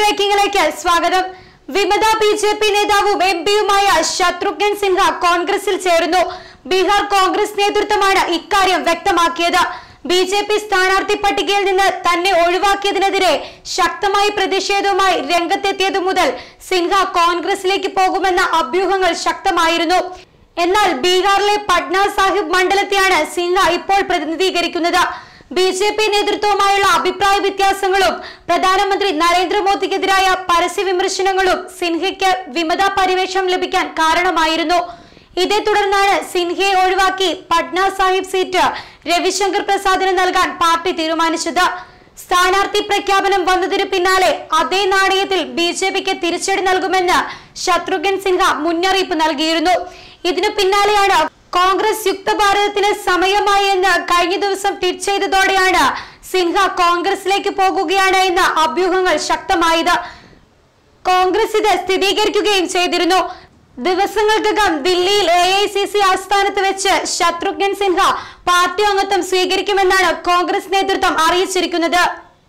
ബ്രേക്കിംഗിലേക്ക് സ്വാഗതം വിമത B J P നേതാവും എം പിയുമായ ശത്രുഘ്നൻ സിൻഹ കോൺഗ്രസിൽ ചേർന്നു ബീഹാർ കോൺഗ്രസ് നേതൃത്വമാണ് ഇക്കാര്യം വ്യക്തമാക്കിയത് ബി ജെ പി സ്ഥാനാർത്ഥി പട്ടികയിൽ നിന്ന് തന്നെ ഒഴിവാക്കിയതിനെതിരെ ശക്തമായ പ്രതിഷേധവുമായി രംഗത്തെത്തിയതു മുതൽ സിൻഹ കോൺഗ്രസിലേക്ക് പോകുമെന്ന അഭ്യൂഹങ്ങൾ ശക്തമായിരുന്നു എന്നാൽ ബീഹാറിലെ പട്ന സാഹിബ് മണ്ഡലത്തെയാണ് സിൻഹ ഇപ്പോൾ പ്രതിനിധീകരിക്കുന്നത് ബി ജെ പി നേതൃത്വവുമായുള്ള അഭിപ്രായ വ്യത്യാസങ്ങളും പ്രധാനമന്ത്രി നരേന്ദ്രമോദിക്കെതിരായ പരസ്യ വിമർശനങ്ങളും സിൻഹയ്ക്ക് വിമത പരിവേഷം ലഭിക്കാൻ കാരണമായിരുന്നു ഇതേ തുടർന്നാണ് സിൻഹയെ ഒഴിവാക്കി പട്ന സാഹിബ് സീറ്റ് രവിശങ്കർ പ്രസാദിന് നൽകാൻ പാർട്ടി തീരുമാനിച്ചത് സ്ഥാനാർത്ഥി പ്രഖ്യാപനം വന്നതിന് പിന്നാലെ അതേ നാണയത്തിൽ ബി ജെ പിക്ക് തിരിച്ചടി നൽകുമെന്ന് ശത്രുഘ്നൻ സിൻഹ മുന്നറിയിപ്പ് നൽകിയിരുന്നു ഇതിനു പിന്നാലെയാണ് കോൺഗ്രസ് യുക്ത ഭാരതത്തിന് സമയമായി എന്ന് കഴിഞ്ഞ ദിവസം ട്വീറ്റ് ചെയ്തതോടെയാണ് സിൻഹ കോൺഗ്രസിലേക്ക് പോകുകയാണ് എന്ന അഭ്യൂഹങ്ങൾ ശക്തമായത് കോൺഗ്രസ് ഇത് സ്ഥിരീകരിക്കുകയും ചെയ്തിരുന്നു ദിവസങ്ങൾക്കകം ദില്ലിയിൽ എ ഐ സി സി ആസ്ഥാനത്ത് വെച്ച് ശത്രുഘ്നൻ സിൻഹ പാർട്ടി അംഗത്വം സ്വീകരിക്കുമെന്നാണ് കോൺഗ്രസ് നേതൃത്വം അറിയിച്ചിരിക്കുന്നത്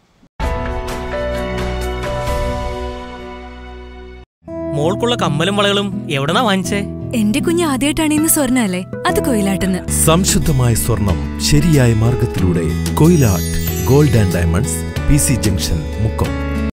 മോൾക്കുള്ള കമ്മലും വളകളും എവിടെന്നാ വാങ്ങിച്ചേ എന്റെ കുഞ്ഞ് ആദ്യമായിട്ടാണ് ഇന്ന് സ്വർണ്ണ അല്ലേ അത് കൊയിലാട്ടെന്ന് സംശുദ്ധമായ സ്വർണം ശരിയായ മാർഗത്തിലൂടെ Koyilatt gold and diamonds P C junction Mukkam